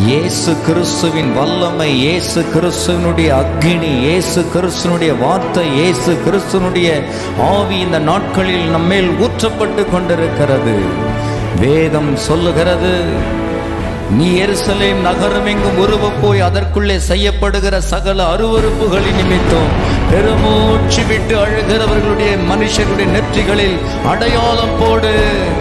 இயேசு கிறிஸ்துவின் வல்லமை இயேசு கிறிஸ்துவனுடைய அக்னி இயேசு கிறிஸ்துவனுடைய வார்த்தை இயேசு கிறிஸ்துவனுடைய ஆவி இந்த நாட்களில் நம்மேல் ஊற்றப்பட்டு கொண்டிருக்கிறது வேதம் சொல்லுகிறது நீ எருசலேம் நகரம் எங்கும் உருவ போய் அதற்குள்ளே செய்யப்படுகிற சகல அருவருப்புகளின் நிமித்தம் பெருமூச்சு விட்டு அழுகிறவர்களுடைய மனுஷருடைய நெற்றிகளில் அடையாளம் போடு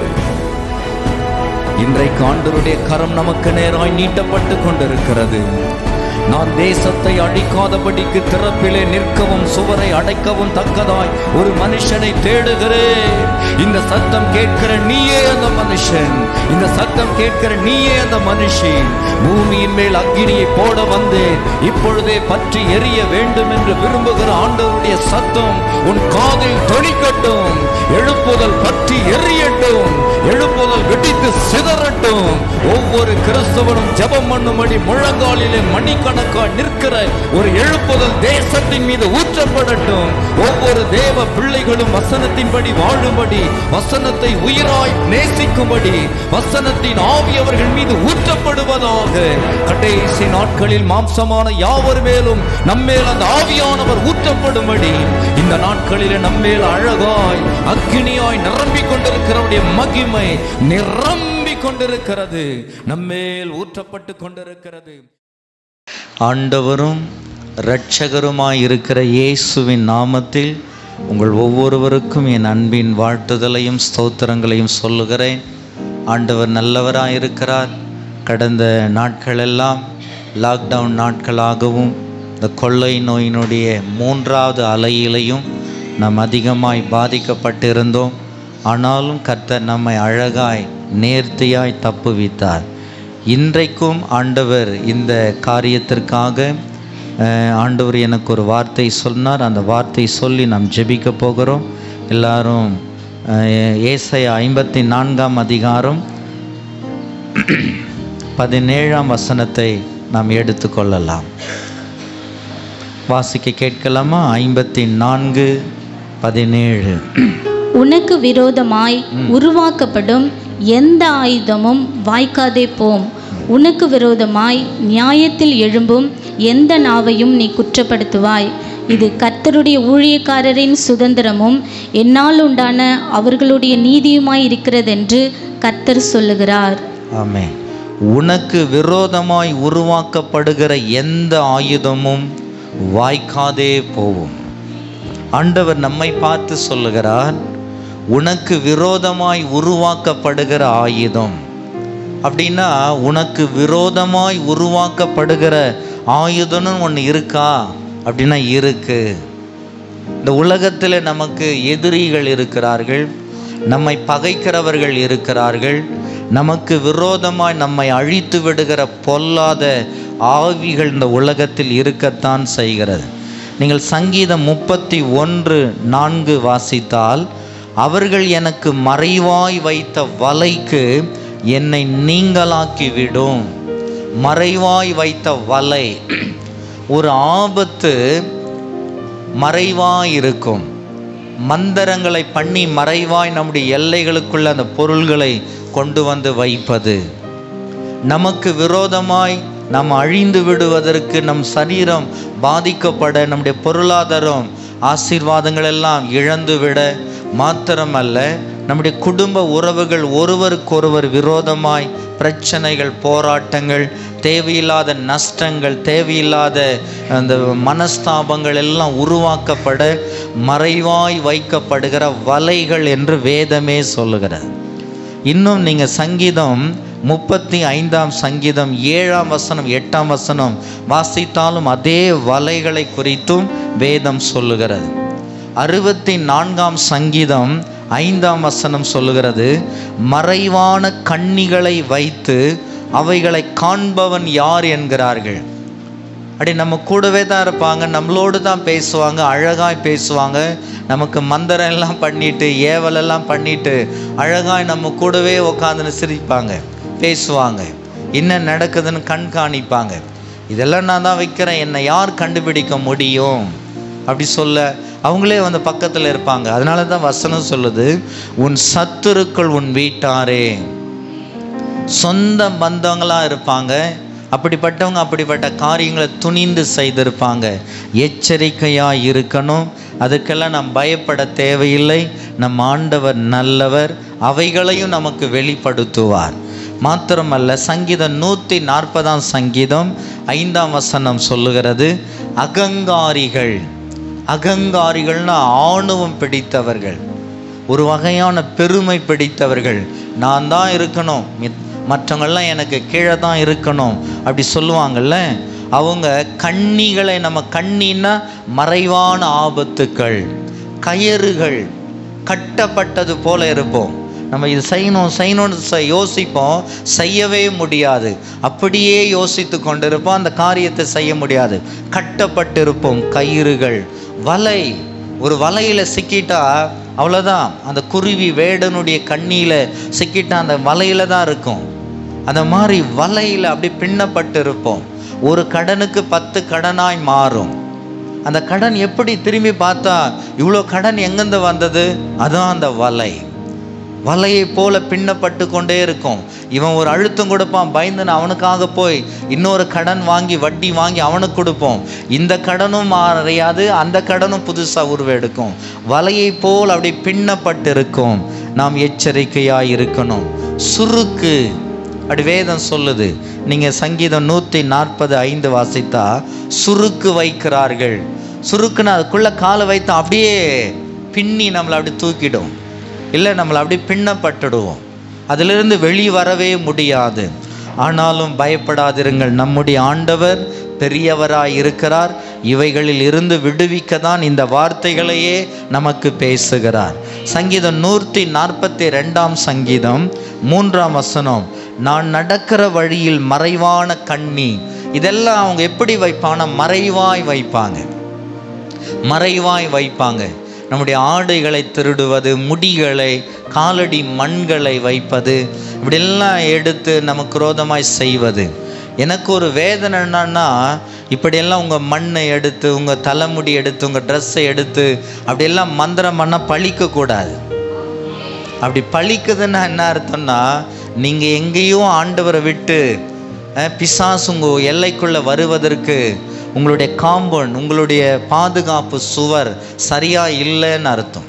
இன்றைக்கு ஆண்டவருடைய கரம் நமக்கு நேராய் நீட்டப்பட்டு கொண்டிருக்கிறது நான் தேசத்தை அழிக்காதபடிக்கு திறப்பிலே நிற்கவும் சுவரை அடைக்கவும் தக்கதாய் ஒரு மனுஷனை தேடுகிறேன் இந்த சத்தம் கேட்கிற நீயே அந்த மனுஷன் இந்த சத்தம் கேட்கிற நீயே அந்த மனுஷி பூமியின் மேல் அக்கினியை போட வந்தேன் இப்பொழுதே பற்றி எரிய வேண்டும் என்று விரும்புகிற ஆண்டவருடைய சத்தம் உன் காதில் தொனிக்கட்டும் எழுப்புதல் பற்றி எரியட்டும் எழுப்புதல் வெடித்து சிதறட்டும் ஒவ்வொரு கிறிஸ்தவனும் ஜெபம் பண்ணும்படி முழங்காலிலே மணிக்கணக்காய் நிற்கிற ஒரு எழுப்புதல் தேசத்தின் மீது ஊற்றப்படட்டும் ஒவ்வொரு தேவ பிள்ளைகளும் வசனத்தின்படி வாழும்படி வசனத்தை உயிராய் நேசிக்கும்படி வசனத்தின் ஆவி அவர்கள் மீது ஊற்றப்படுவதாக கடைசி நாட்களில் மாம்சமான யாவர் மேலும் நம்மேல் அந்த ஆவியானவர் ஊற்றப்படும்படி இந்த நாட்களிலே நம்மேல் அழகாய் அக்கினியாய் நிரம்பிக் கொண்டிருக்கிறவருடைய மகிமை நிரம்பிக் கொண்டிருக்கிறது நம்மேல் ஊற்றப்பட்டு கொண்டிருக்கிறது ஆண்டவரும் இரட்சகருமாய் இருக்கிற இயேசுவின் நாமத்தில் உங்கள் ஒவ்வொருவருக்கும் என் அன்பின் வாழ்த்துதலையும் ஸ்தோத்திரங்களையும் சொல்லுகிறேன் ஆண்டவர் நல்லவராய் இருக்கிறார் கடந்த நாட்களெல்லாம் லாக்டவுன் நாட்களாகவும் இந்த கொள்ளை நோயினுடைய மூன்றாவது அலையிலையும் நாம் அதிகமாய் பாதிக்கப்பட்டிருந்தோம் ஆனாலும் கர்த்தர் நம்மை அழகாய் நேர்த்தியாய் தப்புவித்தார் இன்றைக்கும் ஆண்டவர் இந்த காரியத்திற்காக அஹ், ஆண்டவர் எனக்கு ஒரு வார்த்தை சொன்னார் அந்த வார்த்தை சொல்லி நாம் ஜெபிக்க போகிறோம் எல்லாரும் அஹ், ஏசாயா ஐம்பத்தி நான்காம் அதிகாரம் பதினேழாம் வசனத்தை நாம் எடுத்துக்கொள்ளலாம் வாசிக்க கேட்கலாமா ஐம்பத்தி நான்கு பதினேழு உனக்கு விரோதமாய் உருவாக்கப்படும் எந்த ஆயுதமும் வாய்க்காதே போம் உனக்கு விரோதமாய் நியாயத்தில் எழும்பும் எந்த நாவையும் நீ குற்றப்படுத்துவாய் இது கர்த்தருடைய ஊழியக்காரரின் சுதந்திரமும் என்னால் உண்டான அவர்களுடைய நீதியுமாய் இருக்கிறதென்று கர்த்தர் சொல்லுகிறார் ஆமென் உனக்கு விரோதமாய் உருவாக்கப்படுகிற எந்த ஆயுதமும் வாய்க்காதே போகும் ஆண்டவர் நம்மை பார்த்து சொல்லுகிறார் உனக்கு விரோதமாய் உருவாக்கப்படுகிற ஆயுதம் அப்படின்னா உனக்கு விரோதமாய் உருவாக்கப்படுகிற ஆயுதம்னு ஒன்று இருக்கா அப்படின்னா இருக்கு இந்த உலகத்தில் நமக்கு எதிரிகள் இருக்கிறார்கள் நம்மை பகைக்கிறவர்கள் இருக்கிறார்கள் நமக்கு விரோதமாய் நம்மை அழித்து விடுகிற பொல்லாத ஆவிகள் இந்த உலகத்தில் இருக்கத்தான் செய்கிறது நீங்கள் சங்கீதம் முப்பத்தி ஒன்று நான்கு வாசித்தால் அவர்கள் எனக்கு மறைவாய் வைத்த வலைக்கு என்னை நீங்களாக்கி விடும் மறைவாய் வைத்த வலை ஒரு ஆபத்து மறைவாய் இருக்கும் மந்திரங்களை பண்ணி மறைவாய் நம்முடைய எல்லைகளுக்குள்ள அந்த பொருள்களை கொண்டு வந்து வைப்பது நமக்கு விரோதமாய் நாம் அழிந்து விடுவதற்கு நம் சரீரம் பாதிக்கப்பட நம்முடைய பொருளாதாரம் ஆசீர்வாதங்கள் எல்லாம் இழந்து விட மாத்திரமல்ல நம்முடைய குடும்ப உறவுகள் ஒருவருக்கொருவர் விரோதமாய் பிரச்சனைகள் போராட்டங்கள் தேவையில்லாத நஷ்டங்கள் தேவையில்லாத அந்த மனஸ்தாபங்கள் எல்லாம் உருவாக்கப்பட மறைவாய் வைக்கப்படுகிற வலைகள் என்று வேதமே சொல்லுகிறது இன்னும் நீங்கள் சங்கீதம் முப்பத்தி ஐந்தாம் சங்கீதம் ஏழாம் வசனம் எட்டாம் வசனம் வாசித்தாலும் அதே வலைகளை குறித்தும் வேதம் சொல்லுகிறது அறுபத்தி நான்காம் சங்கீதம் ஐந்தாம் வசனம் சொல்லுகிறது மறைவான கண்ணிகளை வைத்து அவைகளை காண்பவன் யார் என்கிறார்கள் அப்படி நம்ம கூடவே தான் இருப்பாங்க நம்மளோடு தான் பேசுவாங்க அழகாய் பேசுவாங்க நமக்கு மந்திரம் எல்லாம் பண்ணிட்டு ஏவலெல்லாம் பண்ணிட்டு அழகாய் நம்ம கூடவே உட்காந்துன்னு சிரிப்பாங்க பேசுவாங்க என்ன நடக்குதுன்னு கண்காணிப்பாங்க இதெல்லாம் நான் தான் வைக்கிறேன் என்னை யார் கண்டுபிடிக்க முடியும் அப்படி சொல்ல அவங்களே வந்து பக்கத்தில் இருப்பாங்க அதனால தான் வசனம் சொல்லுது உன் சத்துருக்கள் உன் வீட்டாரே சொந்த பந்தங்களாக இருப்பாங்க அப்படிப்பட்டவங்க அப்படிப்பட்ட காரியங்களை துணிந்து செய்திருப்பாங்க எச்சரிக்கையாக இருக்கணும் அதுக்கெல்லாம் நாம் பயப்பட தேவையில்லை நம் ஆண்டவர் நல்லவர் அவைகளையும் நமக்கு வெளிப்படுத்துவார் மாத்திரமல்ல சங்கீதம் நூற்றி நாற்பதாம் சங்கீதம் ஐந்தாம் வசனம் சொல்லுகிறது அகங்காரிகள் அகங்காரிகள்னா ஆணவம் பிடித்தவர்கள் ஒரு வகையான பெருமை பிடித்தவர்கள் நான் தான் இருக்கணும் மித்- மற்றவங்கெல்லாம் எனக்கு கீழே தான் இருக்கணும் அப்படி சொல்லுவாங்கல்ல அவங்க கண்ணிகளை நம்ம கண்ணின்னா மறைவான ஆபத்துக்கள் கயறுகள் கட்டப்பட்டது போல இருப்போம் நம்ம இது செய்யணும் செய்யணும்னு செ- யோசிப்போம் செய்யவே முடியாது அப்படியே யோசித்து கொண்டிருப்போம் அந்த காரியத்தை செய்ய முடியாது கட்டப்பட்டிருப்போம் கயிறுகள் வலை ஒரு வலையில சிக்கிட்டா அவ்வளோதான் அந்த குருவி வேடனுடைய கண்ணியில சிக்கிட்டா அந்த வலையில தான் இருக்கும் அந்த மாதிரி வலையில அப்படி பின்னப்பட்டு இருப்போம் ஒரு கடனுக்கு பத்து கடனாய் மாறும் அந்த கடன் எப்படி திரும்பி பார்த்தா இவ்வளோ கடன் எங்கேருந்து வந்தது அதான் அந்த வலை வலையை போல பின்னப்பட்டு கொண்டே இருக்கும் இவன் ஒரு அழுத்தம் கொடுப்பான் பயந்துன்னு அவனுக்காக போய் இன்னொரு கடன் வாங்கி வட்டி வாங்கி அவனுக்கு கொடுப்போம் இந்த கடனும் மாறையாது அந்த கடனும் புதுசாக உருவெடுக்கும் வலையை போல் அப்படி பின்னப்பட்டு இருக்கும் நாம் எச்சரிக்கையாக இருக்கணும் சுருக்கு அப்படி வேதம் சொல்லுது நீங்கள் சங்கீதம் நூற்றி நாற்பது ஐந்து வாசித்தா சுருக்கு வைக்கிறார்கள் சுருக்குன்னு அதுக்குள்ளே காலை வைத்தா அப்படியே பின்னி நம்மளை அப்படி தூக்கிடும் இல்லை நம்மளை அப்படியே பின்னப்பட்டுடுவோம் அதிலிருந்து வெளி வரவே முடியாது ஆனாலும் பயப்படாதிருங்கள் நம்முடைய ஆண்டவர் பெரியவராய் இருக்கிறார் இவைகளில் இருந்து விடுவிக்க தான் இந்த வார்த்தைகளையே நமக்கு பேசுகிறார் சங்கீதம் நூற்றி நாற்பத்தி ரெண்டாம் சங்கீதம் மூன்றாம் வசனம் நான் நடக்கிற வழியில் மறைவான கண்ணி இதெல்லாம் அவங்க எப்படி வைப்பாங்கன்னா மறைவாய் வைப்பாங்க மறைவாய் வைப்பாங்க நம்முடைய ஆடைகளை திருடுவது முடிகளை காலடி மண்களை வைப்பது இப்படியெல்லாம் எடுத்து நமக்கு ரோதமாய் செய்வது எனக்கு ஒரு வேதனை என்னன்னா இப்படியெல்லாம் உங்கள் மண்ணை எடுத்து உங்கள் தலைமுடி எடுத்து உங்கள் ட்ரெஸ்ஸை எடுத்து அப்படியெல்லாம் மந்திரம் பண்ணால் பழிக்கக்கூடாது அப்படி பழிக்குதுன்னா என்ன அர்த்தம்னா நீங்கள் எங்கேயோ ஆண்டவரை விட்டு அஹ், பிசாசு உங்கள் எல்லைக்குள்ளே வருவதற்கு உங்களுடைய காம்பவுண்ட் உங்களுடைய பாதுகாப்பு சுவர் சரியா இல்லைன்னு அர்த்தம்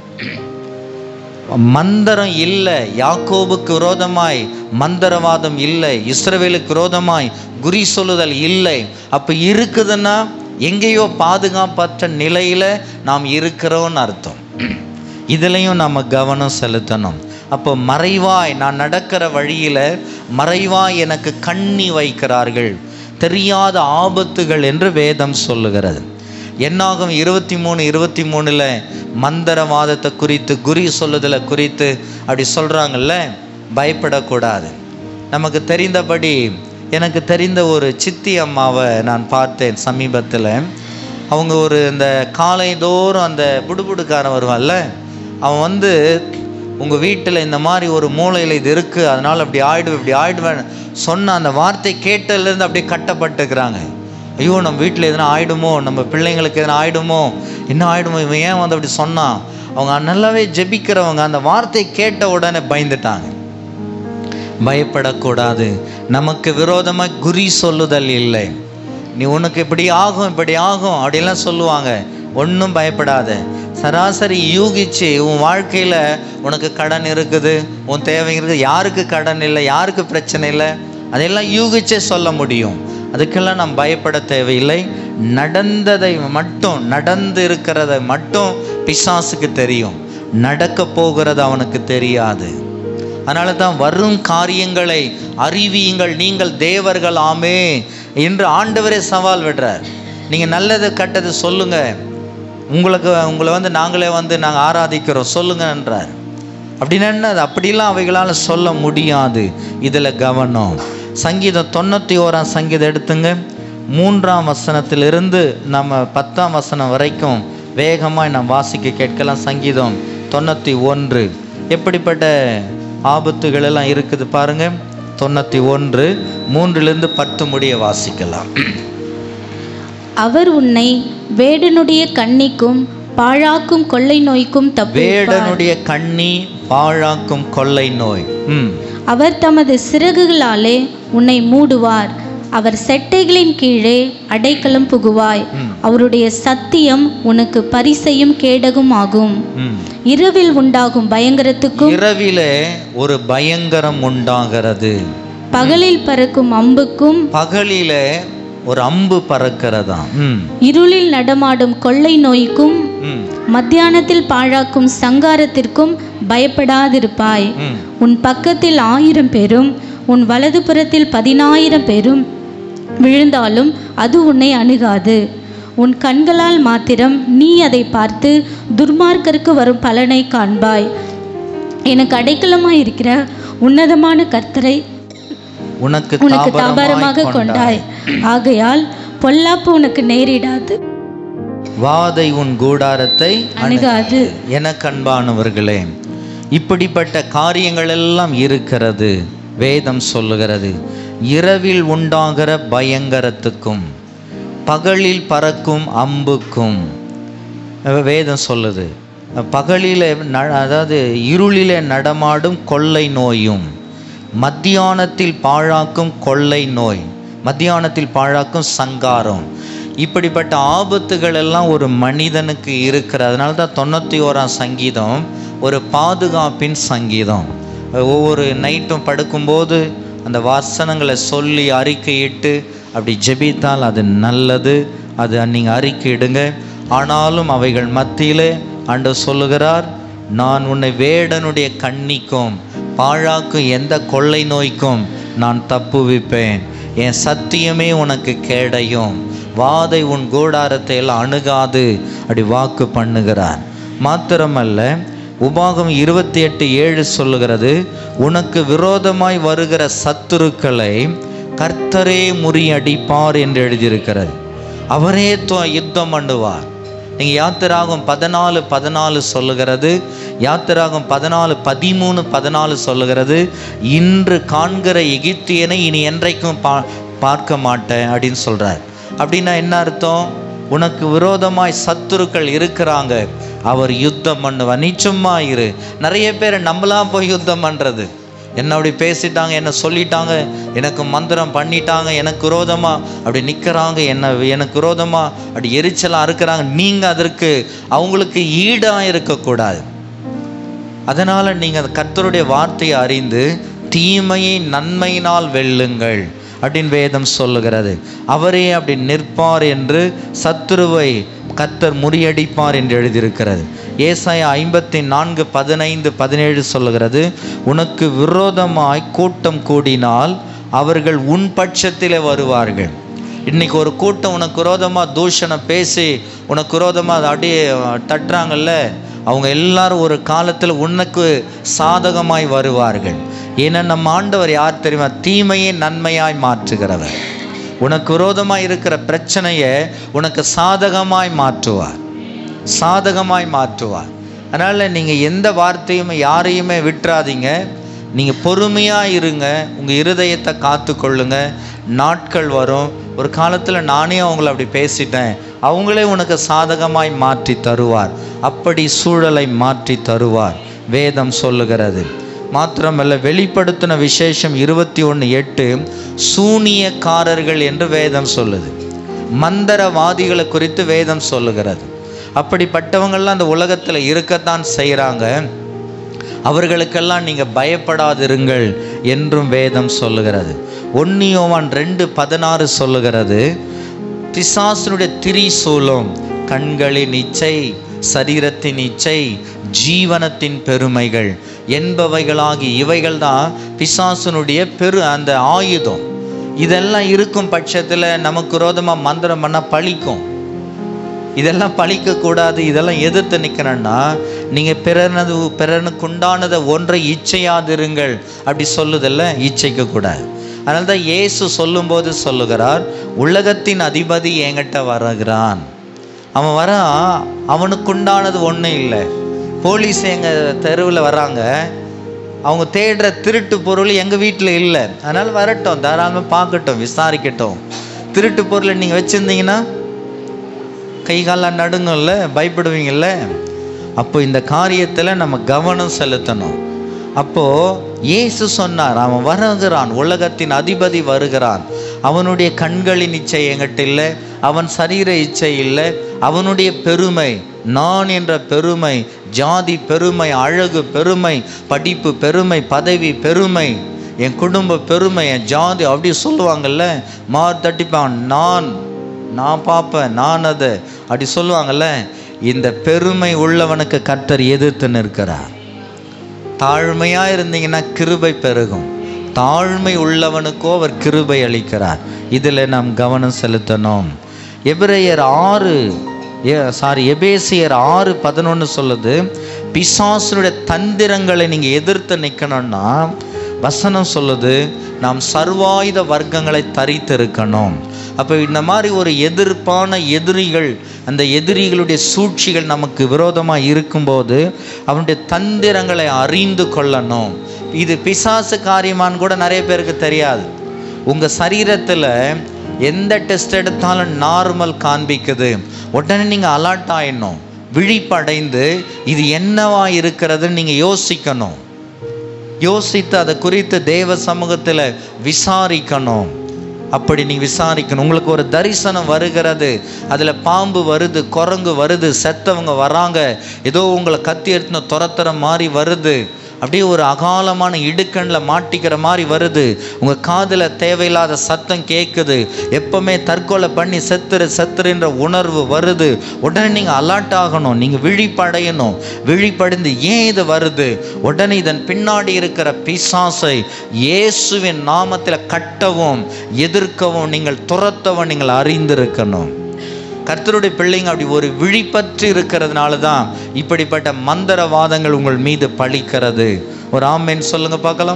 மந்திரம் இல்லை யாக்கோபுக்கு விரோதமாய் மந்திரவாதம் இல்லை இஸ்ரவேலுக்கு விரோதமாய் குறி சொல்லுதல் இல்லை அப்போ இருக்குதுன்னா எங்கேயோ பாதுகாப்பற்ற நிலையில் நாம் இருக்கிறோம்னு அர்த்தம் இதுலேயும் நம்ம கவனம் செலுத்தணும் அப்போ மறைவாய் நான் நடக்கிற வழியில் மறைவாய் எனக்கு கண்ணி வைக்கிறார்கள் தெரியாத ஆபத்துகள் என்று வேதம் சொல்லுகிறது என்னாகும் இருபத்தி மூணு இருபத்தி மூணில் மந்திரவாதத்தை குறித்து குறி சொல்லுதலை குறித்து அப்படி சொல்கிறாங்கல்ல பயப்படக்கூடாது நமக்கு தெரிந்தபடி எனக்கு தெரிந்த ஒரு சித்தி அம்மாவை நான் பார்த்தேன் சமீபத்தில் அவங்க ஒரு இந்த காலைதோறும் அந்த புடுபுடுக்காரன் வருவான்ல அவன் வந்து உங்கள் வீட்டில் இந்த மாதிரி ஒரு மூலையில் இது இருக்குது அதனால் அப்படி ஆயிடுவேன் இப்படி ஆயிடுவேன் சொன்ன அந்த வார்த்தை கேட்டதுலேருந்து அப்படியே கட்டப்பட்டுக்கிறாங்க ஐயோ நம்ம வீட்டில் எதனா ஆயிடுமோ நம்ம பிள்ளைங்களுக்கு எதனா ஆயிடுமோ என்ன ஆயிடுமோ இவன் ஏன் வந்து அப்படி சொன்னான் அவங்க நல்லாவே ஜெபிக்கிறவங்க அந்த வார்த்தை கேட்ட உடனே பயந்துட்டாங்க பயப்படக்கூடாது நமக்கு விரோதமாக குறி சொல்லுதல் இல்லை நீ உனக்கு இப்படி ஆகும் இப்படி ஆகும் அப்படிலாம் சொல்லுவாங்க ஒன்றும் பயப்படாத சராசரி யூகிச்சு உன் வாழ்க்கையில் உனக்கு கடன் இருக்குது உன் தேவை இருக்குது யாருக்கு கடன் இல்லை யாருக்கு பிரச்சனை இல்லை அதெல்லாம் யூகிச்சே சொல்ல முடியும் அதுக்கெல்லாம் நாம் பயப்பட தேவையில்லை நடந்ததை மட்டும் நடந்து இருக்கிறத மட்டும் பிசாசுக்கு தெரியும் நடக்க போகிறது அவனுக்கு தெரியாது அதனால தான் வரும் காரியங்களை அறிவியுங்கள் நீங்கள் தேவர்கள் ஆமே என்று ஆண்டவரே சவால் விடுறார் நீங்கள் நல்லது கெட்டது சொல்லுங்க உங்களுக்கு உங்களை வந்து நாங்களே வந்து நாங்கள் ஆராதிக்கிறோம் சொல்லுங்கன்றார் அப்படின்னா என்ன அது அப்படிலாம் அவைகளால் சொல்ல முடியாது இதில் கவனம் சங்கீதம் தொண்ணூற்றி ஓராம் சங்கீதம் எடுத்துங்க மூன்றாம் வசனத்திலிருந்து நம்ம பத்தாம் வசனம் வரைக்கும் வேகமாக நாம் வாசிக்க கேட்கலாம் சங்கீதம் தொண்ணூற்றி ஒன்று எப்படிப்பட்ட ஆபத்துகள் எல்லாம் இருக்குது பாருங்க தொண்ணூற்றி ஒன்று மூன்றிலிருந்து பத்து முடிய வாசிக்கலாம் அவர் உன்னை வேடனுடைய கண்ணிக்கும் பாழாக்கும் கொள்ளை நோய்க்கும் தப்புவிப்பார் வேடனுடைய கண்ணி பாழாக்கும் கொள்ளை நோய் ம் அவர் தமது சிறகுகளாலே உன்னை மூடுவார் அவர் செட்டைகளின் கீழே அடைக்கலம் புகுவாய் ம். அவருடைய சத்தியம் உனக்கு பரிசையும் கேடகும் ஆகும் ம். இரவில் உண்டாகும் பயங்கரத்துக்கும் இரவிலே ஒரு பயங்கரம் உண்டாகிறது பகலில் பறக்கும் அம்புக்கும் பகலிலே ஒரு அம்பு பறக்கிறதாம் ம். இருளில் நடமாடும் கொள்ளை நோய்க்கும் ம். மத்தியானத்தில் பாழாக்கும் சங்காரத்திற்கும் பயப்படாதிருப்பாய் ம். உன் பக்கத்தில் ஆயிரம் பேரும் உன் வலதுபுறத்தில் பதினாயிரம் பேரும் விழுந்தாலும் அது உன்னை அணுகாது உன் கண்களால் மாத்திரம் நீ அதை பார்த்து துர்மார்க்கருக்கு வரும் பலனை காண்பாய் எனக்கு அடைக்கலமாய் இருக்கிற உன்னதமான கர்த்தரை உனக்கு உனக்கு தாபரமாய் தாபாரமாக கொண்டாய் கொண்டாய் ஆகையால் பொல்லாப்பு உனக்கு நேரிடாது வாதை உன் கூடாரத்தை அணுகாது எனக்கு அன்பானவர்களே இப்படிப்பட்ட காரியங்கள் எல்லாம் இருக்கிறது வேதம் சொல்லுகிறது இரவில் உண்டாகிற பயங்கரத்துக்கும் பகலில் பறக்கும் அம்புக்கும் அஹ் வேதம் சொல்லுது பகலிலே ந அதாவது இருளிலே நடமாடும் கொள்ளை நோயும் மத்தியானத்தில் பாழாக்கும் கொள்ளை நோய் மத்தியானத்தில் பாழாக்கும் சங்காரம் இப்படிப்பட்ட ஆபத்துகள் எல்லாம் ஒரு மனிதனுக்கு இருக்கிறது அதனால தான் தொண்ணூற்றி ஓராம் சங்கீதம் ஒரு பாதுகாப்பின் சங்கீதம் ஒவ்வொரு நைட்டும் படுக்கும்போது அந்த வசனங்களை சொல்லி அறிக்கையிட்டு அப்படி ஜெபித்தால் அது நல்லது அது நீங்கள் அறிக்கையிடுங்க ஆனாலும் அவைகள் மத்தியிலே ஆண்டவர் சொல்லுகிறார் நான் உன்னை வேடனுடைய கண்ணிக்கும் பாழாக்கும் எந்த கொள்ளை நோய்க்கும் நான் தப்புவிப்பேன் என் சத்தியமே உனக்கு கேடையும் வாதை உன் கூடாரத்தை எல்லாம் அணுகாது அப்படி வாக்கு பண்ணுகிறார் மாத்திரமல்ல உபாகம் இருபத்தி எட்டு ஏழு சொல்லுகிறது உனக்கு விரோதமாய் வருகிற சத்துருக்களை கர்த்தரே முறியடிப்பார் என்று எழுதியிருக்கிறது அவரே தொ- யுத்தம் பண்ணுவார் நீங்கள் யாத்திராகும் பதினாலு பதினாலு சொல்லுகிறது யாத்திராகும் பதினாலு பதிமூணு பதினாலு சொல்லுகிறது இன்று காண்கிற எகிப்தியனை இனி என்றைக்கும் பா பார்க்க மாட்டேன் அப்படின்னு சொல்றார் அப்படின்னா என்ன அர்த்தம் உனக்கு விரோதமாய் சத்துருக்கள் இருக்கிறாங்க அவர் யுத்தம் பண்ணுவார் நீ சும்மா இரு நிறைய பேர் நம்மளாம் போய் யுத்தம் பண்றது என்ன அப்படி பேசிட்டாங்க என்ன சொல்லிட்டாங்க எனக்கு மந்திரம் பண்ணிட்டாங்க எனக்கு விரோதமா அப்படி நிற்கிறாங்க என்ன எனக்கு விரோதமா அப்படி எரிச்சலாக இருக்கிறாங்க நீங்கள் அதற்கு அவங்களுக்கு ஈடாக இருக்கக்கூடாது அதனால் நீங்கள் கர்த்தருடைய வார்த்தையை அறிந்து தீமையை நன்மையினால் வெல்லுங்கள் அப்படின்னு வேதம் சொல்லுகிறது அவரே அப்படி நிற்பார் என்று சத்துருவை கர்த்தர் முறியடிப்பார் என்று எழுதியிருக்கிறது ஏசாயா ஐம்பத்தி நான்கு பதினைந்து பதினேழு சொல்லுகிறது உனக்கு விரோதமாய் கூட்டம் கூடினால் அவர்கள் உன் பட்சத்திலே வருவார்கள் இன்னைக்கு ஒரு கூட்டம் உனக்கு விரோதமாக தூஷணம் பேசி உனக்கு விரோதமாக அதை அப்படியே தட்டுறாங்கல்ல அவங்க எல்லாரும் ஒரு காலத்தில் உனக்கு சாதகமாய் வருவார்கள் ஏன்னா நம்ம ஆண்டவர் யார் தெரியுமா தீமையை நன்மையாய் மாற்றுகிறவர் உனக்கு விரோதமாய் இருக்கிற பிரச்சனையை உனக்கு சாதகமாய் மாற்றுவார் சாதகமாய் மாற்றுவார் அதனால் நீங்கள் எந்த வார்த்தையுமே யாரையுமே விட்டுறாதீங்க நீங்கள் பொறுமையாக இருங்க உங்கள் இருதயத்தை காத்து கொள்ளுங்க நாட்கள் வரும் ஒரு காலத்தில் நானே அவங்கள அப்படி பேசிட்டேன் அவங்களே உனக்கு சாதகமாய் மாற்றி தருவார் அப்படி சூழலை மாற்றி தருவார் வேதம் சொல்லுகிறது மாத்திரமல்ல வெளிப்படுத்தின விசேஷம் இருபத்தி ஒன்று எட்டு சூனியக்காரர்கள் என்று வேதம் சொல்லுது மந்திரவாதிகளை குறித்து வேதம் சொல்லுகிறது அப்படிப்பட்டவங்கள்லாம் அந்த உலகத்தில் இருக்கத்தான் செய்கிறாங்க அவர்களுக்கெல்லாம் நீங்கள் பயப்படாதிருங்கள் என்றும் வேதம் சொல்லுகிறது ஒன்னியோவான் ரெண்டு பதினாறு சொல்லுகிறது பிசாசனுடைய திரிசூலம் கண்களின் இச்சை சரீரத்தின் இச்சை ஜீவனத்தின் பெருமைகள் என்பவைகளாகி இவைகள் தான் பிசாசனுடைய பெரு அந்த ஆயுதம் இதெல்லாம் இருக்கும் பட்சத்தில் நமக்கு விரோதமாக மந்திரம் பண்ணால் பழிக்கும் இதெல்லாம் பழிக்கக்கூடாது இதெல்லாம் எதிர்த்து நிற்கிறேன்னா நீங்கள் பிறனது பிறனுக்கு உண்டானதை ஒன்றை இச்சையாதிருங்கள் அப்படி சொல்லுதல்ல இச்சைக்க கூடாது அதனால தான் இயேசு சொல்லும்போது சொல்லுகிறார் உலகத்தின் அதிபதி என்கிட்ட வருகிறான் அவன் வரான் அவனுக்கு உண்டானது ஒன்றும் இல்லை போலீஸ் எங்கள் தெருவில் வராங்க அவங்க தேடுற திருட்டு பொருள் எங்கள் வீட்டில் இல்லை அதனால் வரட்டும் தாராளமாக பார்க்கட்டும் விசாரிக்கட்டும் திருட்டு பொருளை நீங்கள் வச்சுருந்தீங்கன்னா கை காலெல்லாம் நடுங்கும்ல பயப்படுவீங்கல்ல அப்போ இந்த காரியத்தில் நம்ம கவனம் செலுத்தணும் அப்போ இயேசு சொன்னார் அவன் வருகிறான் உலகத்தின் அதிபதி வருகிறான் அவனுடைய கண்களின் இச்சை என்கிட்ட இல்லை அவன் சரீர இச்சை இல்லை அவனுடைய பெருமை நான் என்ற பெருமை ஜாதி பெருமை அழகு பெருமை படிப்பு பெருமை பதவி பெருமை என் குடும்ப பெருமை என் ஜாதி அப்படி சொல்லுவாங்கல்ல மார் தட்டிப்பான் நான் நான் பார்ப்பேன் நான் அதை அப்படி சொல்லுவாங்கல்ல இந்த பெருமை உள்ளவனுக்கு கர்த்தர் எதிர்த்து நிற்கிறார் தாழ்மையா இருந்தீங்கன்னா கிருபை பெருகும் தாழ்மை உள்ளவனுக்கோ அவர் கிருபை அளிக்கிறார் இதில் நாம் கவனம் செலுத்தணும் எபிரேயர் ஆறு சாரி எபேசியர் ஆறு பதினொன்று சொல்லுது பிசாசனுடைய தந்திரங்களை நீங்கள் எதிர்த்து நிற்கணும்னா வசனம் சொல்லுது நாம் சர்வாயுத வர்க்கங்களை தரித்திருக்கணும் அப்போ இந்த மாதிரி ஒரு எதிர்ப்பான எதிரிகள் அந்த எதிரிகளுடைய சூழ்ச்சிகள் நமக்கு விரோதமாக இருக்கும்போது அவனுடைய தந்திரங்களை அறிந்து கொள்ளணும் இது பிசாசு காரியமான்னு கூட நிறைய பேருக்கு தெரியாது உங்கள் சரீரத்தில் எந்த டெஸ்ட் எடுத்தாலும் நார்மல் காண்பிக்குது உடனே நீங்கள் அலர்ட் ஆயிடணும் விழிப்படைந்து இது என்னவா இருக்கிறதுன்னு நீங்கள் யோசிக்கணும் யோசித்து அதை குறித்து தேவ சமூகத்தில் விசாரிக்கணும் அப்படி நீ விசாரிக்கணும் உங்களுக்கு ஒரு தரிசனம் வருகிறது அதில் பாம்பு வருது குரங்கு வருது செத்தவங்க வராங்க ஏதோ உங்களை கத்தி எடுத்துன துரத்துற மாதிரி வருது அப்படியே ஒரு அகாலமான இடுக்கண்ணில் மாட்டிக்கிற மாதிரி வருது உங்கள் காதில் தேவையில்லாத சத்தம் கேட்குது எப்பவுமே தற்கொலை பண்ணி செத்துரு செத்துருன்ற உணர்வு வருது உடனே நீங்கள் அலர்ட் ஆகணும் நீங்கள் விழிப்படையணும் விழிப்படைந்து ஏன் இது வருது உடனே இதன் பின்னாடி இருக்கிற பிசாசை இயேசுவின் நாமத்தில் கட்டவும் எதிர்க்கவும் நீங்கள் துரத்தவும் நீங்கள் அறிந்திருக்கணும் கர்த்தருடைய பிள்ளைங்க அப்படி ஒரு விழிப்பற்று இருக்கிறதுனால தான் இப்படிப்பட்ட மந்திரவாதங்கள் உங்கள் மீது பழிக்கிறது ஒரு ஆமேன் சொல்லுங்க பார்க்கலாம்